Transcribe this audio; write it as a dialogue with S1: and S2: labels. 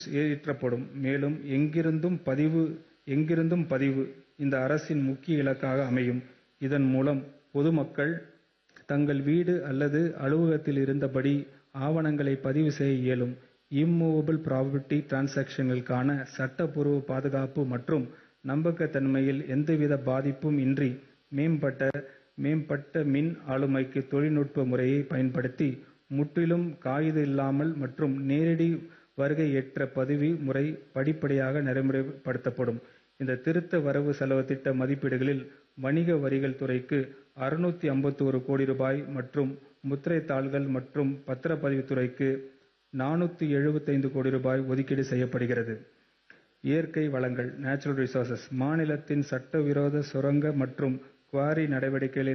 S1: ஏற்றப்படும். மேலும் எங்கிருந்தும் பதிவு இந்த அரசின் முக்கிய இலக்காக அமையும். இதன் மூலம் பொதுமக்கள் தங்கள் வீடு அல்லது அலுவலகத்தில் இருந்தபடி ஆவணங்களை பதிவு செய்ய இயலும். இம்மூவபிள் ப்ராப்பர்ட்டி டிரான்சாக்ஷன்களுக்கான சட்டப்பூர்வ பாதுகாப்பு மற்றும் நம்பகத்தன்மையில் எந்தவித பாதிப்பும் இன்றி மேம்பட்ட மின் ஆளுமைக்கு தொழில்நுட்ப முறையை பயன்படுத்தி முற்றிலும் காகிதம் இல்லாமல் மற்றும் நேரடி வருகையற்ற பதிவு முறை படிப்படியாக நடைமுறைப்படுத்தப்படும். இந்த திருத்த வரவு செலவுத் திட்ட மதிப்பீடுகளில் வணிக வரிகள் துறைக்கு கோடி ரூபாய் மற்றும் முத்திரைத் தாள்கள் மற்றும் பத்திரப்பதிவுத் துறைக்கு கோடி ரூபாய் ஒதுக்கீடு செய்யப்படுகிறது. இயற்கை வளங்கள் மாநிலத்தின் சட்டவிரோத சுரங்க மற்றும் குவாரி நடவடிக்கைகளை